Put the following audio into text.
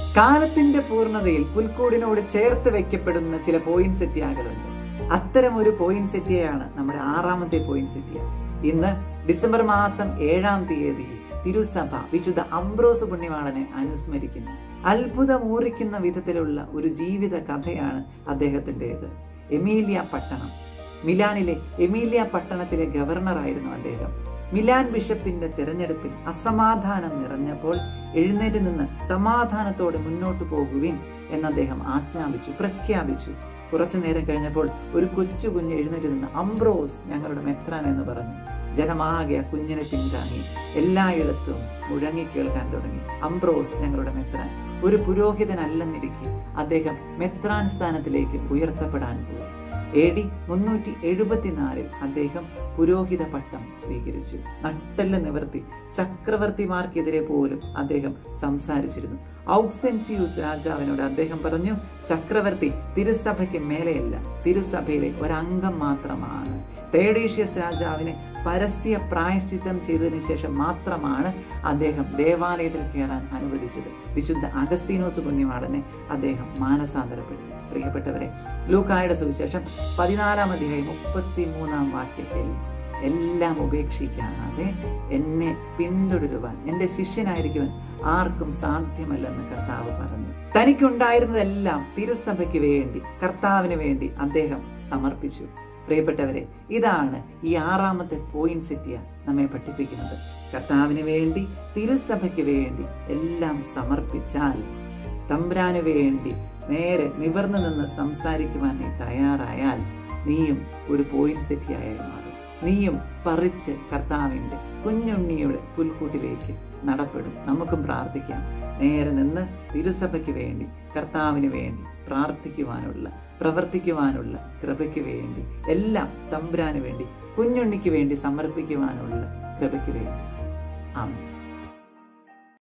കാലത്തിന്റെ പൂർണ്ണതയിൽ പുൽക്കൂടിനോട് ചേർത്ത് വെക്കപ്പെടുന്ന ചില പോയിന്റ് സെറ്റിയാകളുണ്ട് അത്തരം ഒരു പോയിന്റ് സെറ്റിയാണ് നമ്മുടെ ആറാമത്തെ പോയിന്റ് സെറ്റിയ ഇന്ന് ഡിസംബർ മാസം ഏഴാം തീയതി തിരുസഭ വിശുദ്ധ അംബ്രോസ് പുണ്യവാളനെ അനുസ്മരിക്കുന്നു അത്ഭുതമൂറിക്കുന്ന വിധത്തിലുള്ള ഒരു ജീവിത കഥയാണ് അദ്ദേഹത്തിൻ്റെത് എമീലിയ പട്ടണം മിലാനിലെ എമീലിയ പട്ടണത്തിലെ ഗവർണറായിരുന്നു അദ്ദേഹം മിലാൻ ബിഷപ്പിന്റെ തിരഞ്ഞെടുപ്പിൽ അസമാധാനം നിറഞ്ഞപ്പോൾ എഴുന്നേറ്റ് നിന്ന് സമാധാനത്തോടെ മുന്നോട്ട് പോകുവിൻ എന്ന് അദ്ദേഹം ആജ്ഞാപിച്ചു പ്രഖ്യാപിച്ചു കുറച്ചു നേരം കഴിഞ്ഞപ്പോൾ ഒരു കൊച്ചു കുഞ്ഞ് എഴുന്നേറ്റ് നിന്ന് അംബ്രോസ് ഞങ്ങളുടെ മെത്രാൻ എന്ന് പറഞ്ഞു ജനമാകെ ആ കുഞ്ഞിനെ പിന്താങ്ങി എല്ലായിടത്തും മുഴങ്ങി കേൾക്കാൻ തുടങ്ങി അംബ്രോസ് ഞങ്ങളുടെ മെത്രാൻ ഒരു പുരോഹിതനല്ലെന്നിരിക്കെ അദ്ദേഹം മെത്രാൻ സ്ഥാനത്തിലേക്ക് ഉയർത്തപ്പെടാൻ പോയി എ ഡി മുന്നൂറ്റി എഴുപത്തിനാലിൽ അദ്ദേഹം പുരോഹിത പട്ടം സ്വീകരിച്ചു നട്ടെല്ല് നിവർത്തി ചക്രവർത്തിമാർക്കെതിരെ പോലും അദ്ദേഹം സംസാരിച്ചിരുന്നു ഔക്സെൻസിയൂസ് രാജാവിനോട് അദ്ദേഹം പറഞ്ഞു ചക്രവർത്തി തിരുസഭയ്ക്ക് മേലെയല്ല തിരുസഭയിലെ ഒരംഗം മാത്രമാണ് തേഡീഷ്യസ് രാജാവിനെ പരസ്യ പ്രായശ്ചിത്തം ചെയ്തതിനു ശേഷം മാത്രമാണ് അദ്ദേഹം ദേവാലയത്തിൽ കയറാൻ അനുവദിച്ചത് വിശുദ്ധ അഗസ്തീനോസ് പുണ്യവാളനെ അദ്ദേഹം മാനസാന്തരപ്പെടുത്തി പ്രിയപ്പെട്ടവരെ ലൂക്കായുടെ സുവിശേഷം പതിനാലാം അധ്യായം മുപ്പത്തി മൂന്നാം വാക്യത്തിൽ എല്ലാം ഉപേക്ഷിക്കാതെ എന്നെ പിന്തുടരുവാൻ എൻ്റെ ശിഷ്യനായിരിക്കുവാൻ ആർക്കും സാധ്യമല്ലെന്ന് കർത്താവ് പറഞ്ഞു തനിക്കുണ്ടായിരുന്നതെല്ലാം തിരുസഭയ്ക്ക് വേണ്ടി കർത്താവിന് വേണ്ടി അദ്ദേഹം സമർപ്പിച്ചു പ്രിയപ്പെട്ടവരെ ഇതാണ് ഈ ആറാമത്തെ പോയിന്റ് സെറ്റിയ നമ്മെ പഠിപ്പിക്കുന്നത് കർത്താവിന് വേണ്ടി തിരുസഭയ്ക്ക് വേണ്ടി എല്ലാം സമർപ്പിച്ചാൽ തമ്പ്രാന് വേണ്ടി നേരെ നിവർന്നു നിന്ന് സംസാരിക്കുവാൻ നീ തയ്യാറായാൽ നീയും ഒരു പോയിന്റ് സെറ്റിയായി മാറും നീയും പറിച്ച് കർത്താവിൻ്റെ കുഞ്ഞുണ്ണിയുടെ പുൽക്കൂട്ടിലേക്ക് നടപ്പെടും നമുക്കും പ്രാർത്ഥിക്കാം നേരെ നിന്ന് തിരുസഭയ്ക്ക് വേണ്ടി കർത്താവിന് വേണ്ടി പ്രാർത്ഥിക്കുവാനുള്ള പ്രവർത്തിക്കുവാനുള്ള കൃപയ്ക്ക് വേണ്ടി എല്ലാം തമ്പുരാന് വേണ്ടി കുഞ്ഞുണ്ണിക്ക് വേണ്ടി സമർപ്പിക്കുവാനുള്ള കൃപയ്ക്ക് വേണ്ടി ആമേൻ